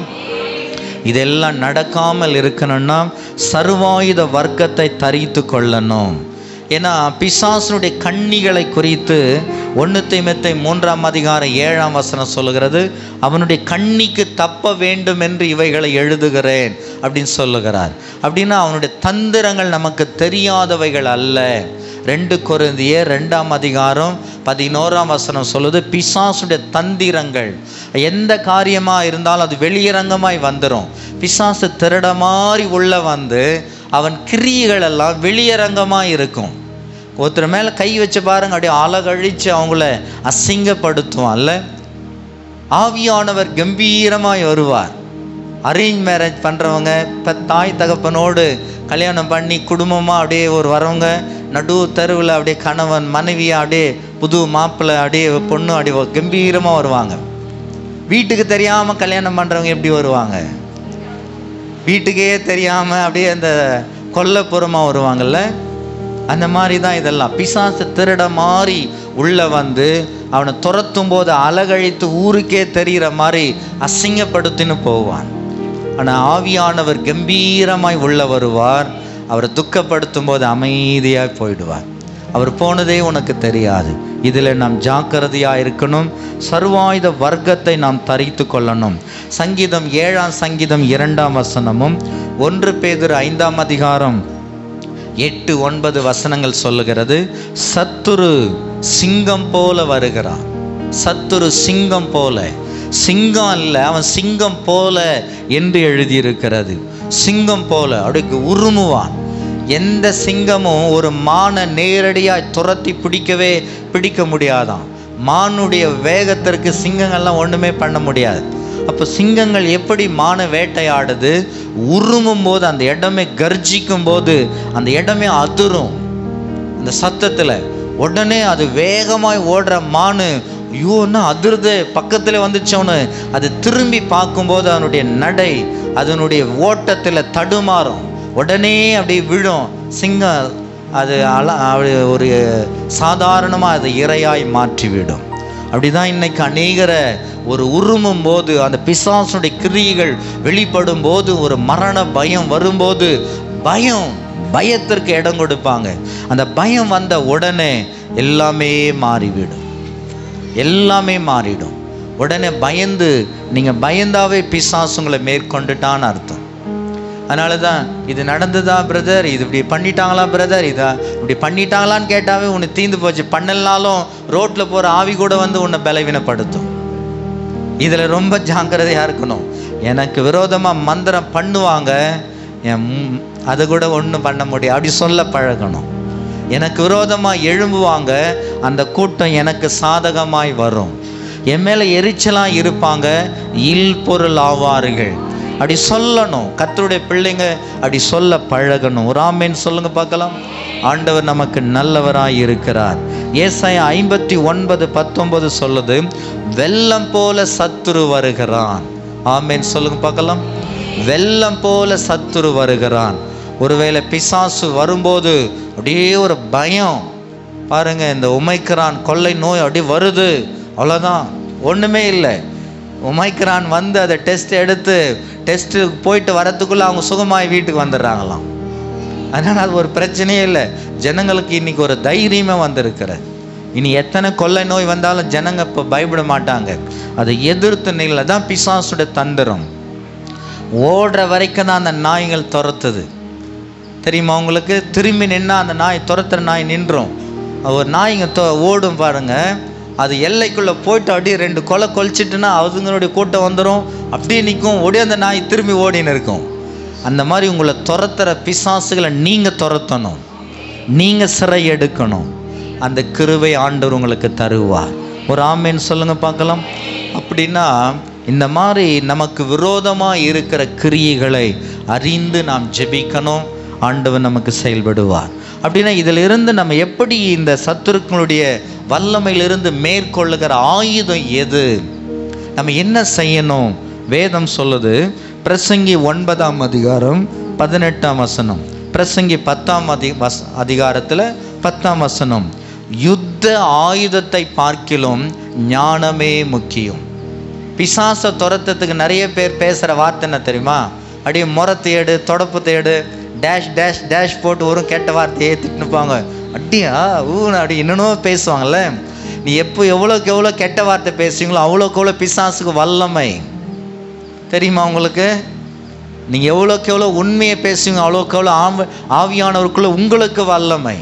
இதெல்லாம் நடக்காமல் இருக்கணும்னா சர்வாயுத வர்க்கத்தை தரித்து கொள்ளணும் ஏன்னா பிசாசனுடைய கண்ணிகளை குறித்து ஒன்று மெத்தை மூன்றாம் அதிகாரம் ஏழாம் வசனம் சொல்லுகிறது அவனுடைய கண்ணிக்கு தப்ப வேண்டும் என்று இவைகளை எழுதுகிறேன் அப்படின்னு சொல்லுகிறார் அப்படின்னா அவனுடைய தந்திரங்கள் நமக்கு தெரியாதவைகள் அல்ல ரெண்டு கொருந்திய ரெண்டாம் அதிகாரம் பதினோராம் வசனம் சொல்லுது பிசாசுடைய தந்திரங்கள் எந்த காரியமாக இருந்தாலும் அது வெளியரங்கமாய் வந்துடும் பிசாசு திருட மாதிரி உள்ள வந்து அவன் கிரியைகள் எல்லாம் வெளியரங்கமாக இருக்கும் ஒருத்தர் மேலே கை வச்சு பாருங்க அப்படியே அழகழிச்சு அவங்கள அசிங்கப்படுத்துவான்ல ஆவியானவர் கம்பீரமாய் வருவார் அரேஞ்ச் மேரேஜ் பண்ணுறவங்க இப்போ தாய் தகப்பனோடு கல்யாணம் பண்ணி குடும்பமாக அப்படியே ஒரு வரவங்க நடு தெருவில் அப்படியே கணவன் மனைவியாக அப்படியே புது மாப்பிள்ளை அப்படியே பொண்ணு அப்படியே கம்பீரமாக வருவாங்க வீட்டுக்கு தெரியாமல் கல்யாணம் பண்ணுறவங்க எப்படி வருவாங்க வீட்டுக்கே தெரியாமல் அப்படியே அந்த கொல்லப்புறமாக வருவாங்கல்ல அந்த மாதிரி தான் இதெல்லாம் பிசாசு திருட மாதிரி உள்ள வந்து அவனை துரத்தும் போது அலகழித்து ஊருக்கே தெரிகிற மாதிரி அசிங்கப்படுத்தின்னு போவான் ஆனால் ஆவியானவர் கம்பீரமாய் உள்ள வருவார் அவரை துக்கப்படுத்தும் போது அமைதியாக போயிடுவார் அவர் போனதே உனக்கு தெரியாது இதில் நாம் ஜாக்கிரதையாக இருக்கணும் சர்வாயுத வர்க்கத்தை நாம் தரித்து கொள்ளணும் சங்கீதம் ஏழாம் சங்கீதம் இரண்டாம் வசனமும் ஒன்று பேதர் ஐந்தாம் அதிகாரம் எட்டு ஒன்பது வசனங்கள் சொல்லுகிறது சத்துரு சிங்கம் போல வருகிறான் சத்துரு சிங்கம் போல சிங்கம் அல்ல அவன் சிங்கம் போல என்று எழுதியிருக்கிறது சிங்கம் போல அப்படிக்கு உருமுவான் எந்த சிங்கமும் ஒரு மானை நேரடியாக துரத்தி பிடிக்கவே பிடிக்க முடியாதான் மானுடைய வேகத்திற்கு சிங்கங்கள்லாம் ஒன்றுமே பண்ண முடியாது அப்போ சிங்கங்கள் எப்படி மான வேட்டையாடுது உருமும் போது அந்த இடமே கர்ஜிக்கும் போது அந்த இடமே அதிரும் அந்த சத்தத்தில் உடனே அது வேகமாய் ஓடுற மானு ஐயோன்னா அதிருது பக்கத்தில் வந்துச்சவனு அது திரும்பி பார்க்கும்போது அதனுடைய நடை அதனுடைய ஓட்டத்தில் தடுமாறும் உடனே அப்படி விழும் சிங்கம் அது அல அப்படி ஒரு சாதாரணமாக அதை இரையாய் மாற்றிவிடும் அப்படிதான் இன்னைக்கு அநேகரை ஒரு உருமும் போது அந்த பிசாசுடைய கிரியைகள் வெளிப்படும் போது ஒரு மரண பயம் வரும்போது பயம் பயத்திற்கு இடம் கொடுப்பாங்க அந்த பயம் வந்த உடனே எல்லாமே மாறிவிடும் எல்லாமே மாறிடும் உடனே பயந்து நீங்கள் பயந்தாவே பிசாசு உங்களை மேற்கொண்டுட்டான்னு அர்த்தம் அதனால தான் இது நடந்ததா பிரதர் இது இப்படி பண்ணிட்டாங்களா பிரதர் இதா இப்படி பண்ணிட்டாங்களான்னு கேட்டாவே உனக்கு தீந்து போச்சு பண்ணலனாலும் ரோட்டில் போகிற ஆவி கூட வந்து உன்னை பலவீனப்படுத்தும் இதில் ரொம்ப ஜாக்கிரதையாக இருக்கணும் எனக்கு விரோதமாக மந்திரம் பண்ணுவாங்க என் ம்- அது கூட ஒன்றும் பண்ண முடியாது அப்படி சொல்ல பழகணும் எனக்கு விரோதமாக எழும்புவாங்க அந்த கூட்டம் எனக்கு சாதகமாய் வரும் என் மேலே எரிச்சலாக இருப்பாங்க இல் பொருள் ஆவார்கள் அப்படி சொல்லணும் கர்த்தருடைய பிள்ளைங்க அப்படி சொல்ல பழகணும் ஒரு ஆமேன்னு சொல்லுங்க பார்க்கலாம் ஆண்டவர் நமக்கு நல்லவராய் இருக்கிறார் ஏசாயா ஐம்பத்தி ஒன்பது பத்தொன்பது சொல்லுது வெள்ளம் போல சத்துரு வருகிறான் ஆமேன்னு சொல்லுங்க பார்க்கலாம் வெள்ளம் போல சத்துரு வருகிறான் ஒருவேளை பிசாசு வரும்போது அப்படியே ஒரு பயம் பாருங்க இந்த உமைக்கிறான் கொள்ளை நோய் அப்படியே வருது அவ்வளோதான் ஒன்றுமே இல்லை உமைக்கிறான் வந்து அதை டெஸ்ட் எடுத்து டெஸ்ட்டு போயிட்டு வரத்துக்குள்ளே அவங்க சுகமாய் வீட்டுக்கு வந்துடுறாங்களாம் அதனால் அது ஒரு பிரச்சனையே இல்லை ஜனங்களுக்கு இன்னைக்கு ஒரு தைரியமே வந்திருக்கிறது இனி எத்தனை கொள்ளை நோய் வந்தாலும் ஜனங்க இப்போ பயப்பட மாட்டாங்க அதை எதிர்த்து நிலை தான் பிசாசுடைய தந்திரம் ஓடுற வரைக்கும் தான் அந்த நாய்கள் துரத்துது தெரியுமா உங்களுக்கு திரும்பி நின்னா அந்த நாய் துரத்துற நாய் நின்றும் ஒரு நாய்ங்க தொ ஓடும் பாருங்க அது எல்லைக்குள்ளே போயிட்டு அப்படியே ரெண்டு கொலை கொலிச்சிட்டுனா அதுங்களுடைய கூட்டம் வந்துடும் அப்படியே நிற்கும் ஓடி அந்த நாய் திரும்பி ஓடின்னு இருக்கும் அந்த மாதிரி உங்களை துரத்துற பிசாசுகளை நீங்கள் துரத்தணும் நீங்கள் சிறை எடுக்கணும் அந்த கிருவை ஆண்டவர் உங்களுக்கு தருவார் ஒரு ஆமேன்னு சொல்லுங்க பார்க்கலாம் அப்படின்னா இந்த மாதிரி நமக்கு விரோதமாக இருக்கிற கிரியைகளை அறிந்து நாம் ஜெபிக்கணும் ஆண்டவர் நமக்கு செயல்படுவார் அப்படின்னா இதிலிருந்து நம்ம எப்படி இந்த சத்துருக்களுடைய வல்லமையிலிருந்து மேற்கொள்ளுகிற ஆயுதம் எது நம்ம என்ன செய்யணும் வேதம் சொல்லுது பிரசங்கி ஒன்பதாம் அதிகாரம் பதினெட்டாம் வசனம் பிரசங்கி பத்தாம் அதி வஸ் அதிகாரத்தில் பத்தாம் வசனம் யுத்த ஆயுதத்தை பார்க்கிலும் ஞானமே முக்கியம் பிசாசை துரத்துறதுக்கு நிறைய பேர் பேசுகிற வார்த்தை என்ன தெரியுமா அப்படியே முறை தேடு தொடப்பு தேடு டேஷ் டேஷ் டேஷ் போட்டு ஒரு கெட்ட வார்த்தையே திட்டுனுப்பாங்க அப்படியா ஊன்னு அப்படி என்னென்னோ பேசுவாங்கல்ல நீ எப்போ எவ்வளோக்கு எவ்வளோ கெட்ட வார்த்தை பேசுவீங்களோ அவ்வளோக்கு எவ்வளோ பிசாசுக்கு வல்லமை தெரியுமா உங்களுக்கு நீங்கள் எவ்வளோக்கு எவ்வளோ உண்மையை பேசுவீங்க அவ்வளோக்கு எவ்வளோ ஆம ஆவியானவருக்குள்ள உங்களுக்கு வல்லமை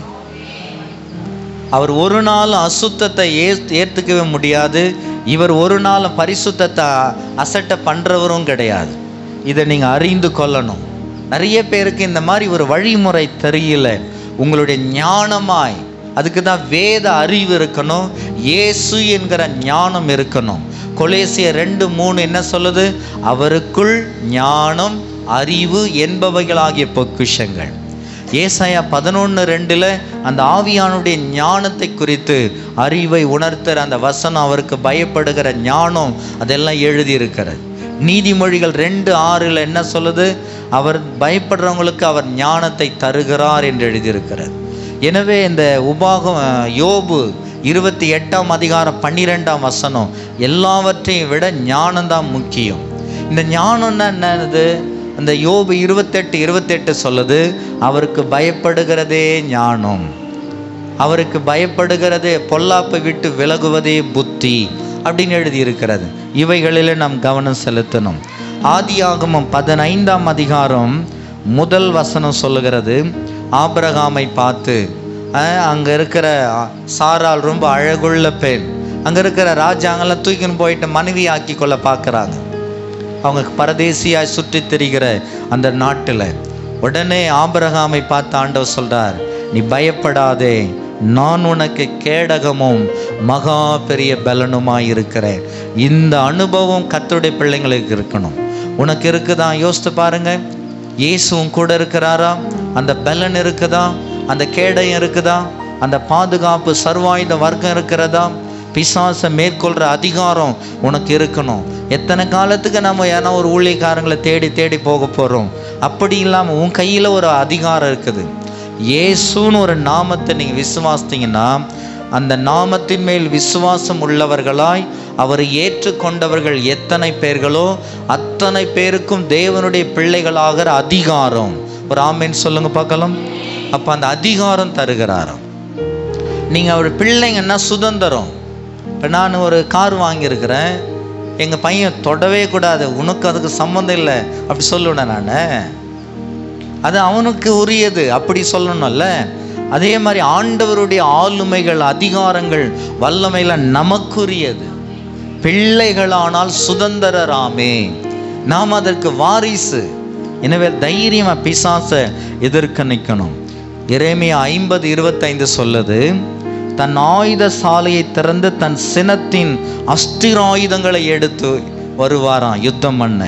அவர் ஒரு நாள் அசுத்தத்தை ஏ ஏற்றுக்கவே முடியாது இவர் ஒரு நாள் பரிசுத்தத்தை அசட்டை பண்ணுறவரும் கிடையாது இதை நீங்கள் அறிந்து கொள்ளணும் நிறைய பேருக்கு இந்த மாதிரி ஒரு வழிமுறை தெரியல உங்களுடைய ஞானமாய் அதுக்கு தான் வேத அறிவு இருக்கணும் இயேசு என்கிற ஞானம் இருக்கணும் கொலேசிய ரெண்டு மூணு என்ன சொல்லுது அவருக்குள் ஞானம் அறிவு என்பவைகளாகிய பொக்கிஷங்கள் ஏசாயா பதினொன்று ரெண்டில் அந்த ஆவியானுடைய ஞானத்தை குறித்து அறிவை உணர்த்துற அந்த வசனம் அவருக்கு பயப்படுகிற ஞானம் அதெல்லாம் எழுதியிருக்கிறது நீதிமொழிகள் ரெண்டு ஆறில் என்ன சொல்லுது அவர் பயப்படுறவங்களுக்கு அவர் ஞானத்தை தருகிறார் என்று எழுதியிருக்கிறது எனவே இந்த உபாகம் யோபு இருபத்தி எட்டாம் அதிகாரம் பன்னிரெண்டாம் வசனம் எல்லாவற்றையும் விட ஞானம்தான் முக்கியம் இந்த ஞானம்னா என்னது அந்த யோபு இருபத்தெட்டு இருபத்தெட்டு சொல்லுது அவருக்கு பயப்படுகிறதே ஞானம் அவருக்கு பயப்படுகிறது பொல்லாப்பை விட்டு விலகுவதே புத்தி அப்படின்னு எழுதியிருக்கிறது இவைகளில் நாம் கவனம் செலுத்தணும் ஆதியாகமம் பதினைந்தாம் அதிகாரம் முதல் வசனம் சொல்லுகிறது ஆபிரகாமை பார்த்து அங்கே இருக்கிற சாரால் ரொம்ப அழகுள்ள பெண் அங்கே இருக்கிற ராஜாங்கெல்லாம் தூக்கின்னு போயிட்டு மனைவி ஆக்கி கொள்ள பார்க்குறாங்க அவங்க பரதேசியாய் சுற்றி திரிகிற அந்த நாட்டில் உடனே ஆபிரகாமை பார்த்து ஆண்டவர் சொல்றார் நீ பயப்படாதே நான் உனக்கு கேடகமும் மகா பெரிய பலனுமாய் இருக்கிறேன் இந்த அனுபவம் கத்தருடைய பிள்ளைங்களுக்கு இருக்கணும் உனக்கு இருக்குதா யோசித்து பாருங்க இயேசுவும் கூட இருக்கிறாரா அந்த பலன் இருக்குதா அந்த கேடயம் இருக்குதா அந்த பாதுகாப்பு சர்வாயுத வர்க்கம் இருக்கிறதா பிசாசை மேற்கொள்கிற அதிகாரம் உனக்கு இருக்கணும் எத்தனை காலத்துக்கு நம்ம ஏன்னா ஒரு ஊழியக்காரங்களை தேடி தேடி போக போகிறோம் அப்படி இல்லாமல் உன் கையில் ஒரு அதிகாரம் இருக்குது இயேசுன்னு ஒரு நாமத்தை நீங்கள் விசுவாசித்தீங்கன்னா அந்த நாமத்தின் மேல் விசுவாசம் உள்ளவர்களாய் அவரை ஏற்றுக்கொண்டவர்கள் எத்தனை பேர்களோ அத்தனை பேருக்கும் தேவனுடைய பிள்ளைகளாகிற அதிகாரம் ஒரு ஆமேன்னு சொல்லுங்க பார்க்கலாம் அப்போ அந்த அதிகாரம் தருகிறாராம் நீங்கள் அவர் பிள்ளைங்கன்னா சுதந்திரம் இப்போ நான் ஒரு கார் வாங்கியிருக்கிறேன் எங்கள் பையன் தொடவே கூடாது உனக்கு அதுக்கு சம்மந்தம் இல்லை அப்படி சொல்லுவேன் நான் அது அவனுக்கு உரியது அப்படி சொல்லணும்ல அதே மாதிரி ஆண்டவருடைய ஆளுமைகள் அதிகாரங்கள் வல்லமைகள் நமக்குரியது பிள்ளைகளானால் சுதந்திரராமே நாம் அதற்கு வாரிசு எனவே தைரியமாக பிசாசை எதிர்க்க நிற்கணும் எரேமியா ஐம்பது இருபத்தைந்து சொல்லுது தன் ஆயுத சாலையை திறந்து தன் சினத்தின் அஸ்திராயுதங்களை எடுத்து வருவாராம் யுத்தம் பண்ண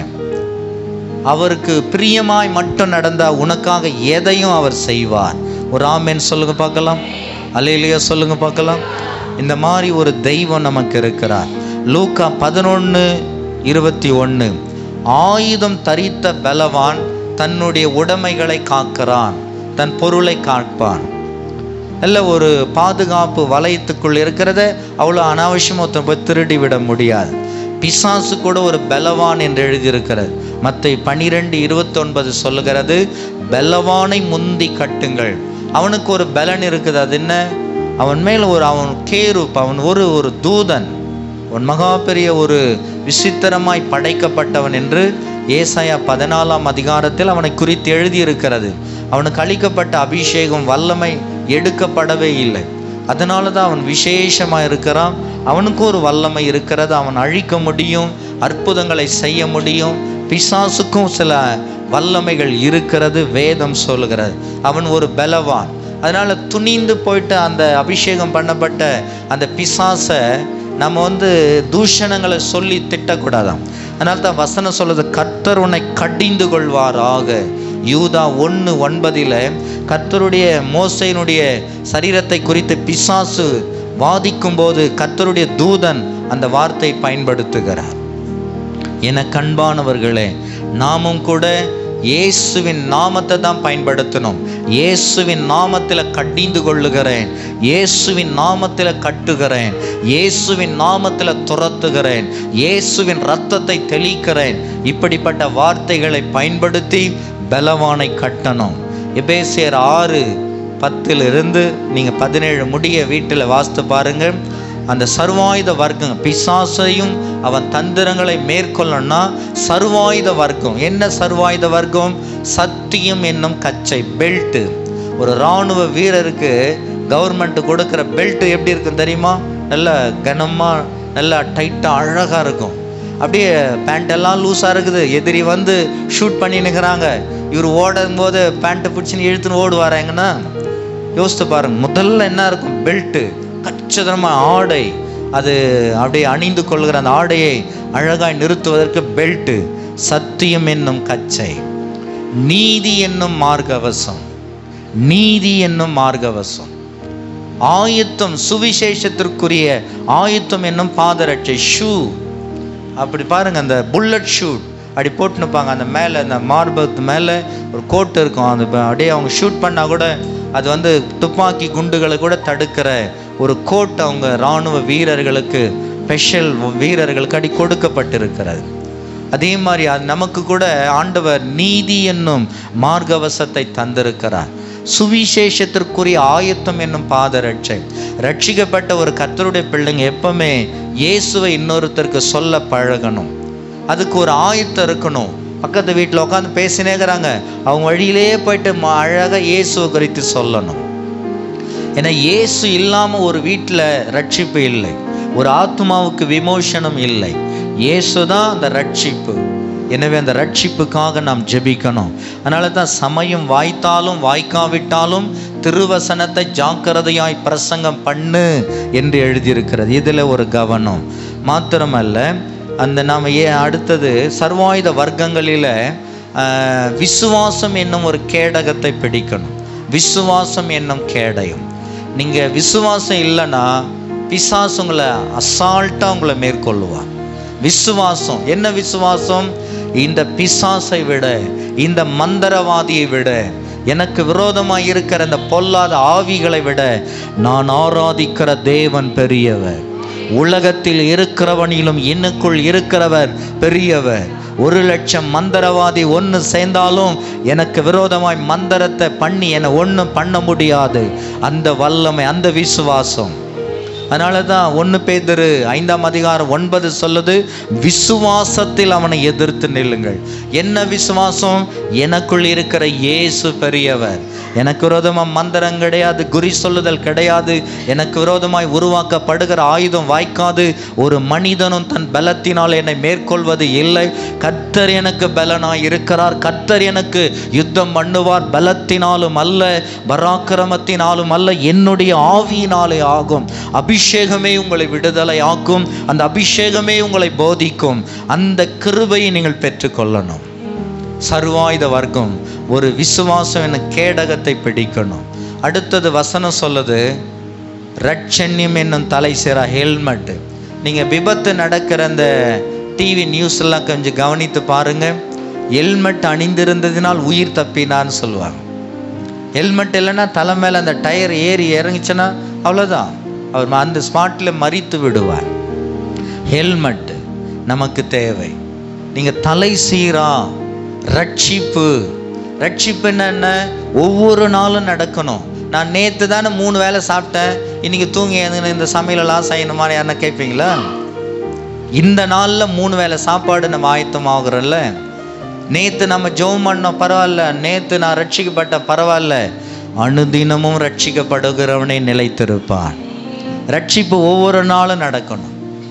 அவருக்கு பிரியமாய் மட்டும் நடந்தா உனக்காக எதையும் அவர் செய்வார் ஒரு ஆமேன் சொல்லுங்க பார்க்கலாம் அலையிலையா சொல்லுங்க பார்க்கலாம் இந்த மாதிரி ஒரு தெய்வம் நமக்கு இருக்கிறார் லூக்கா பதினொன்று இருபத்தி ஒன்று ஆயுதம் தரித்த பலவான் தன்னுடைய உடைமைகளை காக்கிறான் தன் பொருளை காப்பான் நல்ல ஒரு பாதுகாப்பு வலயத்துக்குள் இருக்கிறத அவ்வளோ அனாவசியமாக ஒருத்தன் போய் திருடி விட முடியாது பிசாசு கூட ஒரு பலவான் என்று எழுதியிருக்கிறது மற்ற பனிரெண்டு இருபத்தொன்பது சொல்லுகிறது பலவானை முந்தி கட்டுங்கள் அவனுக்கு ஒரு பலன் இருக்குது அது என்ன அவன் மேல் ஒரு அவன் கேரூப் அவன் ஒரு ஒரு தூதன் உன் மகா பெரிய ஒரு விசித்திரமாய் படைக்கப்பட்டவன் என்று ஏசாயா பதினாலாம் அதிகாரத்தில் அவனை குறித்து எழுதியிருக்கிறது அவனுக்கு அளிக்கப்பட்ட அபிஷேகம் வல்லமை எடுக்கப்படவே இல்லை அதனால தான் அவன் விசேஷமாக இருக்கிறான் அவனுக்கு ஒரு வல்லமை இருக்கிறது அவன் அழிக்க முடியும் அற்புதங்களை செய்ய முடியும் பிசாசுக்கும் சில வல்லமைகள் இருக்கிறது வேதம் சொல்லுகிறது அவன் ஒரு பலவான் அதனால துணிந்து போயிட்டு அந்த அபிஷேகம் பண்ணப்பட்ட அந்த பிசாசை நம்ம வந்து தூஷணங்களை சொல்லி திட்டக்கூடாதாம் அதனால தான் வசனம் சொல்லுது கர்த்தர் உன்னை கடிந்து கொள்வாராக யூதா ஒன்று ஒன்பதில் கர்த்தருடைய மோசையினுடைய சரீரத்தை குறித்து பிசாசு வாதிக்கும் போது கர்த்தருடைய தூதன் அந்த வார்த்தை பயன்படுத்துகிறார் என கண்பானவர்களே நாமும் கூட இயேசுவின் நாமத்தை தான் பயன்படுத்தணும் இயேசுவின் நாமத்தில் கடிந்து கொள்ளுகிறேன் இயேசுவின் நாமத்தில் கட்டுகிறேன் இயேசுவின் நாமத்தில் துரத்துகிறேன் இயேசுவின் ரத்தத்தை தெளிக்கிறேன் இப்படிப்பட்ட வார்த்தைகளை பயன்படுத்தி பலவானை கட்டணும் எபேசியர் ஆறு பத்திலிருந்து நீங்கள் பதினேழு முடிய வீட்டில் வாசித்து பாருங்கள் அந்த சர்வாயுத வர்க்கம் பிசாசையும் அவன் தந்திரங்களை மேற்கொள்ளணும்னா சர்வாயுத வர்க்கம் என்ன சர்வாயுத வர்க்கம் சத்தியம் என்னும் கச்சை பெல்ட்டு ஒரு இராணுவ வீரருக்கு கவர்மெண்ட் கொடுக்குற பெல்ட் எப்படி இருக்கும் தெரியுமா நல்ல கனமாக நல்லா டைட்டாக அழகாக இருக்கும் அப்படியே பேண்ட் எல்லாம் லூஸாக இருக்குது எதிரி வந்து ஷூட் பண்ணி நிற்கிறாங்க இவர் ஓடும் போது பேண்ட்டை பிடிச்சின்னு இழுத்துன்னு ஓடுவார் எங்கன்னா யோசித்து பாருங்க முதல்ல என்ன இருக்கும் பெல்ட்டு கச்சிதமாக ஆடை அது அப்படியே அணிந்து கொள்கிற அந்த ஆடையை அழகாய் நிறுத்துவதற்கு பெல்ட்டு சத்தியம் என்னும் கச்சை நீதி என்னும் மார்கவசம் நீதி என்னும் மார்கவசம் ஆயத்தம் சுவிசேஷத்திற்குரிய ஆயத்தம் என்னும் பாதரட்சை ஷூ அப்படி பாருங்க அந்த புல்லட் ஷூட் அப்படி போட்டுனுப்பாங்க அந்த மேலே அந்த மார்பத்து மேலே ஒரு கோட்டு இருக்கும் அது ப- அப்படியே அவங்க ஷூட் பண்ணால் கூட அது வந்து துப்பாக்கி குண்டுகளை கூட தடுக்கிற ஒரு கோட் அவங்க இராணுவ வீரர்களுக்கு ஸ்பெஷல் வீரர்களுக்கு அடி கொடுக்கப்பட்டிருக்கிறது அதே மாதிரி அது நமக்கு கூட ஆண்டவர் நீதி என்னும் மார்கவசத்தை தந்திருக்கிறார் சுவிசேஷத்திற்குரிய ஆயத்தம் என்னும் பாதரட்சை ரட்சிக்கப்பட்ட ஒரு கர்த்தருடைய பிள்ளைங்க எப்பவுமே இயேசுவை இன்னொருத்தருக்கு சொல்ல பழகணும் அதுக்கு ஒரு ஆயத்தம் இருக்கணும் பக்கத்து வீட்டில் உட்காந்து பேசினேங்கிறாங்க அவங்க வழியிலே போயிட்டு ம- அழகா இயேசுவை குறித்து சொல்லணும் ஏன்னா இயேசு இல்லாமல் ஒரு வீட்டில் ரட்சிப்பு இல்லை ஒரு ஆத்மாவுக்கு விமோசனம் இல்லை இயேசு தான் அந்த ரட்சிப்பு எனவே அந்த ரட்சிப்புக்காக நாம் ஜெபிக்கணும் அதனால தான் சமயம் வாய்த்தாலும் வாய்க்காவிட்டாலும் திருவசனத்தை ஜாக்கிரதையாய் பிரசங்கம் பண்ணு என்று எழுதியிருக்கிறது இதில் ஒரு கவனம் மாத்திரமல்ல அந்த நாம் ஏ அடுத்தது சர்வாயுத வர்க்கங்களில் ஆஹ், விசுவாசம் என்னும் ஒரு கேடகத்தை பிடிக்கணும் விசுவாசம் என்னும் கேடயம் நீங்கள் விசுவாசம் இல்லைன்னா பிசாசு உங்களை அசால்ட்டாக உங்களை மேற்கொள்ளுவான் விசுவாசம் என்ன விசுவாசம் இந்த பிசாசை விட இந்த மந்திரவாதியை விட எனக்கு விரோதமாக இருக்கிற இந்த பொல்லாத ஆவிகளை விட நான் ஆராதிக்கிற தேவன் பெரியவர் உலகத்தில் இருக்கிறவனிலும் இன்னுக்குள் இருக்கிறவர் பெரியவர் ஒரு லட்சம் மந்திரவாதி ஒன்று சேர்ந்தாலும் எனக்கு விரோதமாய் மந்திரத்தை பண்ணி என்னை ஒன்றும் பண்ண முடியாது அந்த வல்லமை அந்த விசுவாசம் அதனால தான் ஒன்று பேதரு ஐந்தாம் அதிகாரம் ஒன்பது சொல்லுது விசுவாசத்தில் அவனை எதிர்த்து நில்லுங்கள் என்ன விசுவாசம் எனக்குள் இருக்கிற இயேசு பெரியவர் எனக்கு விரோதமாக மந்திரம் கிடையாது குறி சொல்லுதல் கிடையாது எனக்கு விரோதமாய் உருவாக்கப்படுகிற ஆயுதம் வாய்க்காது ஒரு மனிதனும் தன் பலத்தினால் என்னை மேற்கொள்வது இல்லை கர்த்தர் எனக்கு பலனாய் இருக்கிறார் கர்த்தர் எனக்கு யுத்தம் பண்ணுவார் பலத்தினாலும் அல்ல பராக்கிரமத்தினாலும் அல்ல என்னுடைய ஆவியினாலே ஆகும் அபிஷேகமே உங்களை விடுதலை ஆக்கும் அந்த அபிஷேகமே உங்களை போதிக்கும் அந்த கிருபையை நீங்கள் பெற்றுக்கொள்ளணும் சர்வாயுத வர்க்கம் ஒரு விசுவாசம் என கேடகத்தை பிடிக்கணும் அடுத்தது வசனம் சொல்லுது ரட்சண்யம் என்னும் தலை சேரா ஹெல்மெட் நீங்கள் விபத்து நடக்கிற அந்த டிவி நியூஸ் எல்லாம் கொஞ்சம் கவனித்து பாருங்க ஹெல்மெட் அணிந்திருந்ததினால் உயிர் தப்பினான்னு சொல்லுவாங்க ஹெல்மெட் இல்லைன்னா தலை மேலே அந்த டயர் ஏறி இறங்குச்சுன்னா அவ்வளோதான் அவர் அந்த ஸ்பாட்டில் மறித்து விடுவார் ஹெல்மெட் நமக்கு தேவை நீங்கள் தலை சீரா ரட்சிப்பு ரட்சிப்புன்னா என்ன ஒவ்வொரு நாளும் நடக்கணும் நான் நேற்று தானே மூணு வேளை சாப்பிட்டேன் இன்னைக்கு தூங்கி எழுந்துன்னு இந்த சமையலெல்லாம் செய்யணுமா யாருன்னா கேட்பீங்களா இந்த நாளில் மூணு வேளை சாப்பாடு நம்ம ஆயத்தமாகிறோம்ல நேற்று நம்ம ஜெபம் பண்ணோம் பரவாயில்ல நேற்று நான் ரட்சிக்கப்பட்ட பரவாயில்ல அனுதினமும் ரட்சிக்கப்படுகிறவனை நிலைத்திருப்பான் ரட்சிப்பு ஒவ்வொரு நாளும் நடக்கணும்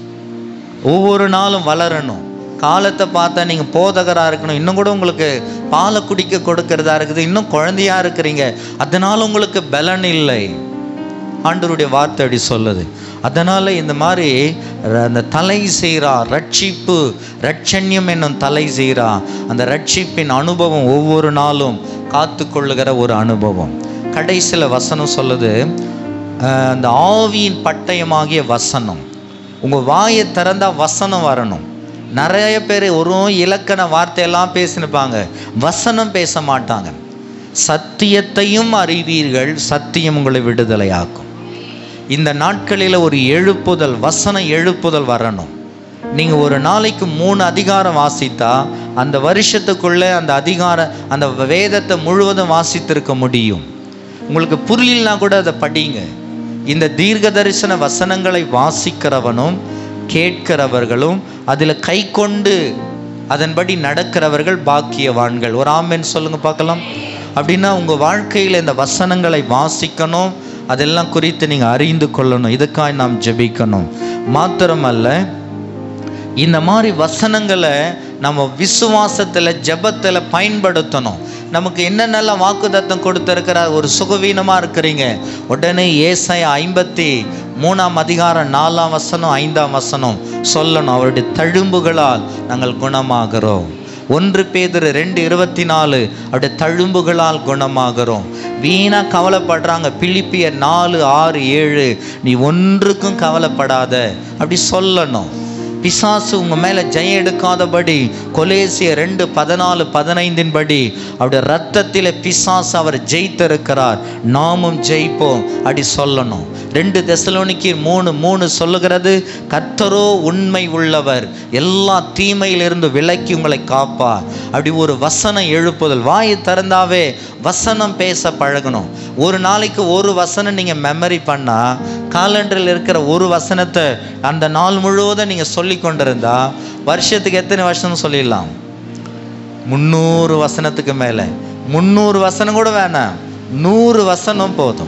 ஒவ்வொரு நாளும் வளரணும் காலத்தை பார்த்தா நீங்கள் போதகராக இருக்கணும் இன்னும் கூட உங்களுக்கு பாலை குடிக்க கொடுக்கறதா இருக்குது இன்னும் குழந்தையா இருக்கிறீங்க அதனால உங்களுக்கு பலன் இல்லை ஆண்டவருடைய வார்த்தை அப்படி சொல்லுது அதனால இந்த மாதிரி ர- அந்த தலை செய்கிறா ரட்சிப்பு ரட்சண்யம் என்னும் தலை செய்கிறா அந்த ரட்சிப்பின் அனுபவம் ஒவ்வொரு நாளும் காத்து கொள்ளுகிற ஒரு அனுபவம் கடைசியில் வசனம் சொல்லுது அஹ், அந்த ஆவியின் பட்டயமாகிய வசனம் உங்கள் வாயை திறந்தா வசனம் வரணும் நிறைய பேர் ஒரு இலக்கண வார்த்தையெல்லாம் பேசினுப்பாங்க வசனம் பேச மாட்டாங்க சத்தியத்தையும் அறிவீர்கள் சத்தியம் உங்களை விடுதலையாக்கும் இந்த நாட்களில் ஒரு எழுப்புதல் வசன எழுப்புதல் வரணும் நீங்கள் ஒரு நாளைக்கு மூணு அதிகாரம் வாசித்தா அந்த வருஷத்துக்குள்ளே அந்த அதிகார அந்த வேதத்தை முழுவதும் வாசித்திருக்க முடியும் உங்களுக்கு புரியலனா கூட அதை படிங்க இந்த தீர்க்க தரிசன வசனங்களை வாசிக்கிறவனும் கேட்கிறவர்களும் அதில் கை கொண்டு அதன்படி நடக்கிறவர்கள் பாக்கியவான்கள் ஒரு ஆமென் சொல்லுங்க பார்க்கலாம் அப்படின்னா உங்கள் வாழ்க்கையில் இந்த வசனங்களை வாசிக்கணும் அதெல்லாம் குறித்து நீங்கள் அறிந்து கொள்ளணும் இதுக்காய் நாம் ஜெபிக்கணும் மாத்திரமல்ல இந்த மாதிரி வசனங்களை நம்ம விசுவாசத்தில் ஜெபத்தில் பயன்படுத்தணும் நமக்கு என்னென்னலாம் வாக்குத்தத்தம் கொடுத்துருக்கிறார் ஒரு சுகவீனமாக இருக்கிறீங்க உடனே ஏசாய ஐம்பத்தி மூணாம் அதிகாரம் நாலாம் வசனம் ஐந்தாம் வசனம் சொல்லணும் அவருடைய தழும்புகளால் நாங்கள் குணமாகிறோம் ஒன்று பேதுரு ரெண்டு இருபத்தி நாலு அவருடைய தழும்புகளால் குணமாகிறோம் வீணா கவலைப்படுறாங்க பிலிப்பியர் நாலு ஆறு ஏழு நீ ஒன்றுக்கும் கவலைப்படாத அப்படி சொல்லணும் பிசாசு உங்க மேல ஜெயம் எடுக்காதபடி கொலேசிய ரெண்டு பதினாலு பதினைந்தின் படி அவருடைய ரத்தத்திலே பிசாசு அவர் ஜெயித்திருக்கிறார் நாமும் ஜெயிப்போம் அப்படி சொல்லணும் ரெண்டு தெசலோனிக்கு மூணு மூணு சொல்லுகிறது கர்த்தரோ உண்மை உள்ளவர் எல்லா தீமையிலிருந்து விலக்கி உங்களை காப்பார் அப்படி ஒரு வசனம் எழுப்புதல் வாயை திறந்தாவே வசனம் பேச பழகணும் ஒரு நாளைக்கு ஒரு வசனம் நீங்கள் மெமரி பண்ணால் காலண்டரில் இருக்கிற ஒரு வசனத்தை அந்த நாள் முழுவதும் நீங்கள் சொல்லி கொண்டிருந்தா வருஷத்துக்கு எத்தனை வருஷம் சொல்லிடலாம் முந்நூறு வசனத்துக்கு மேலே முந்நூறு வசனம் கூட வேணாம் நூறு வசனம் போதும்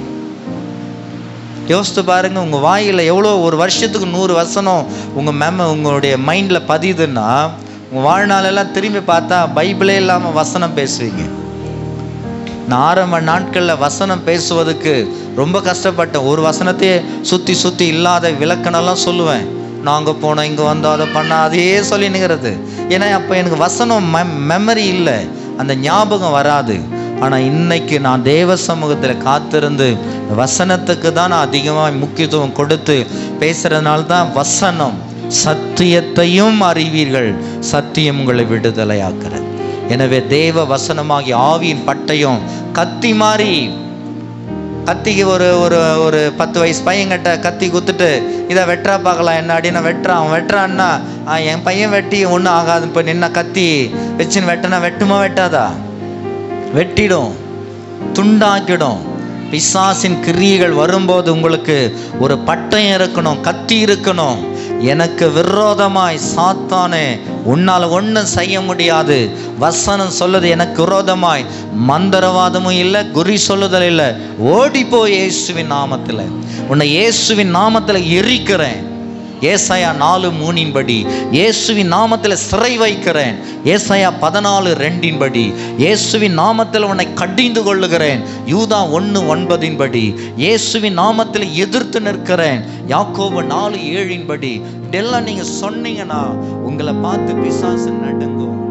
யோசித்து பாருங்க உங்கள் வாயில் எவ்வளோ ஒரு வருஷத்துக்கு நூறு வசனம் உங்கள் மெம உங்களுடைய மைண்டில் பதியுதுன்னா உங்கள் வாழ்நாளெல்லாம் திரும்பி பார்த்தா பைபிளே இல்லாமல் வசனம் பேசுவீங்க நான் ஆரம்ப நாட்களில் வசனம் பேசுவதுக்கு ரொம்ப கஷ்டப்பட்டேன் ஒரு வசனத்தையே சுற்றி சுற்றி இல்லாத விளக்கணெல்லாம் சொல்லுவேன் நான் அங்கே போனோம் இங்கே வந்தோம் அதை பண்ணால் அதையே சொல்லி நிற்கிறது ஏன்னா அப்போ எனக்கு வசனம் மெ மெமரி இல்லை அந்த ஞாபகம் வராது ஆனால் இன்னைக்கு நான் தேவ சமூகத்தில் காத்திருந்து வசனத்துக்கு தான் நான் அதிகமாக முக்கியத்துவம் கொடுத்து பேசுகிறதுனால தான் வசனம் சத்தியத்தையும் அறிவீர்கள் சத்தியம் உங்களை விடுதலையாக்குறது எனவே தேவ வசனமாகி ஆவியின் பட்டயம் கத்தி மாறி கத்திக்கு ஒரு ஒரு ஒரு பத்து வயசு பையன்கிட்ட கத்தி குத்துட்டு இதை வெட்டுறா பார்க்கலாம் என்ன அப்படின்னு வெட்டுறான் அவன் வெட்டுறான்னா "ஆ, என் பையன் வெட்டி ஒன்றும் ஆகாது இப்போ நின்ன கத்தி வச்சுன்னு வெட்டினா வெட்டுமா வெட்டாதா வெட்டிடும் துண்டாக்கிடும் பிசாசின் கிரியைகள் வரும்போது உங்களுக்கு ஒரு பட்டயம் இருக்கணும் கத்தி இருக்கணும் எனக்கு விரோதமாய் சாத்தானே உன்னால் ஒன்றும் செய்ய முடியாது வசனம் சொல்லுது எனக்கு விரோதமாய் மந்திரவாதமும் இல்லை குறி சொல்லுதல் இல்லை ஓடிப்போ இயேசுவின் நாமத்தில் உன்னை இயேசுவின் நாமத்தில் எரிக்கிறேன் ஏசாயா நாலு மூணின்படி இயேசுவின் நாமத்தில் சிறை வைக்கிறேன் ஏசாயா பதினாலு ரெண்டின்படி இயேசுவின் நாமத்தில் உன்னை கடிந்து கொள்ளுகிறேன் யூதா ஒன்று ஒன்பதின்படி இயேசுவின் நாமத்தில் எதிர்த்து நிற்கிறேன் யாக்கோபு நாலு ஏழின்படி இதெல்லாம் நீங்கள் சொன்னீங்கன்னா உங்களை பார்த்து பிசாசு நடுங்கும்